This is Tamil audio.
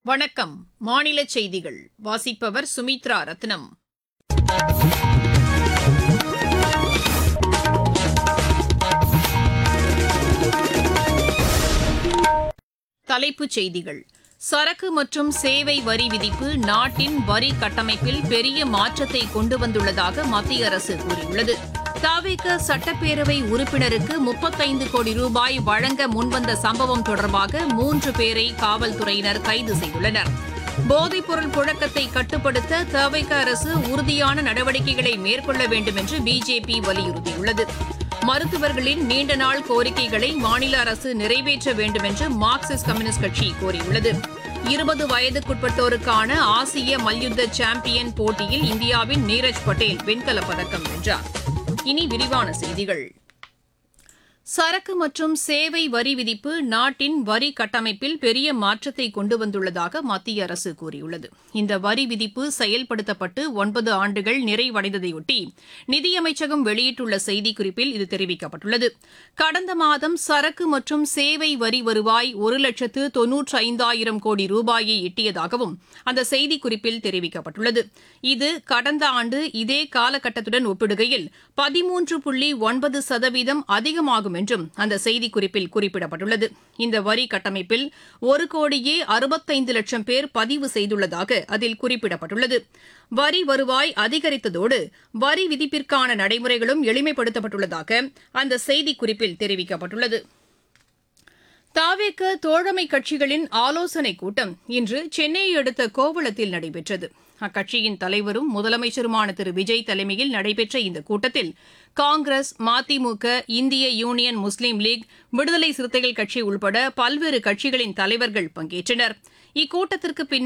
வணக்கம் மாநில செய்திகள் வாசிப்பவர் சுமித்ரா ரத்னம் தலைப்புச் செய்திகள் சரக்கு மற்றும் சேவை வரி விதிப்பு நாட்டின் வரி கட்டமைப்பில் பெரிய மாற்றத்தை கொண்டு வந்துள்ளதாக மத்திய அரசு கூறியுள்ளது தாவேக சட்டப்பேரவை உறுப்பினருக்கு முப்பத்தைந்து கோடி ரூபாய் வழங்க முன்வந்த சம்பவம் தொடர்பாக மூன்று பேரை காவல்துறையினர் கைது செய்துள்ளனர் போதைப்பொருள் புழக்கத்தை கட்டுப்படுத்த தவேக அரசு உறுதியான நடவடிக்கைகளை மேற்கொள்ள வேண்டும் என்று பிஜேபி வலியுறுத்தியுள்ளது மருத்துவர்களின் நீண்ட நாள் கோரிக்கைகளை மாநில அரசு நிறைவேற்ற வேண்டும் என்று மார்க்சிஸ்ட் கம்யூனிஸ்ட் கட்சி கோரியுள்ளது இருபது வயதுக்குட்பட்டோருக்கான ஆசிய மல்யுத்த சாம்பியன் போட்டியில் இந்தியாவின் நீரஜ் பட்டேல் வெண்கலப் பதக்கம் வென்றார் இனி விரிவான செய்திகள் சரக்கு மற்றும் சேவை வரி விதிப்பு நாட்டின் வரி கட்டமைப்பில் பெரிய மாற்றத்தை கொண்டு வந்துள்ளதாக மத்திய அரசு கூறியுள்ளது இந்த வரி விதிப்பு செயல்படுத்தப்பட்டு ஒன்பது ஆண்டுகள் நிறைவடைந்ததையொட்டி நிதியமைச்சகம் வெளியிட்டுள்ள செய்திக்குறிப்பில் இது தெரிவிக்கப்பட்டுள்ளது கடந்த மாதம் சரக்கு மற்றும் சேவை வரி வருவாய் ஒரு லட்சத்து தொன்னூற்று ஐந்தாயிரம் கோடி ரூபாயை எட்டியதாகவும் அந்த செய்திக்குறிப்பில் தெரிவிக்கப்பட்டுள்ளது இது கடந்த ஆண்டு இதே காலகட்டத்துடன் ஒப்பிடுகையில் பதிமூன்று புள்ளி ஒன்பது சதவீதம் அதிகமாகும் என்றும் அந்த செய்திக்குறிப்பில் குறிப்பிடப்பட்டுள்ளது இந்த வரி கட்டமைப்பில் ஒரு கோடியே அறுபத்தைந்து லட்சம் பேர் பதிவு செய்துள்ளதாக அதில் குறிப்பிடப்பட்டுள்ளது வரி வருவாய் அதிகரித்ததோடு வரி விதிப்பிற்கான நடைமுறைகளும் எளிமைப்படுத்தப்பட்டுள்ளதாக அந்த செய்திக்குறிப்பில் தெரிவிக்கப்பட்டுள்ளது தாவேக்க தோழமை கட்சிகளின் ஆலோசனைக் கூட்டம் இன்று சென்னையை அடுத்த கோவளத்தில் நடைபெற்றது அக்கட்சியின் தலைவரும் முதலமைச்சருமான திரு விஜய் தலைமையில் நடைபெற்ற இந்த கூட்டத்தில் காங்கிரஸ் மதிமுக இந்திய யூனியன் முஸ்லீம் லீக் விடுதலை சிறுத்தைகள் கட்சி உள்பட பல்வேறு கட்சிகளின் தலைவர்கள் பங்கேற்றனர் இக்கூட்டத்திற்கு பின்னர்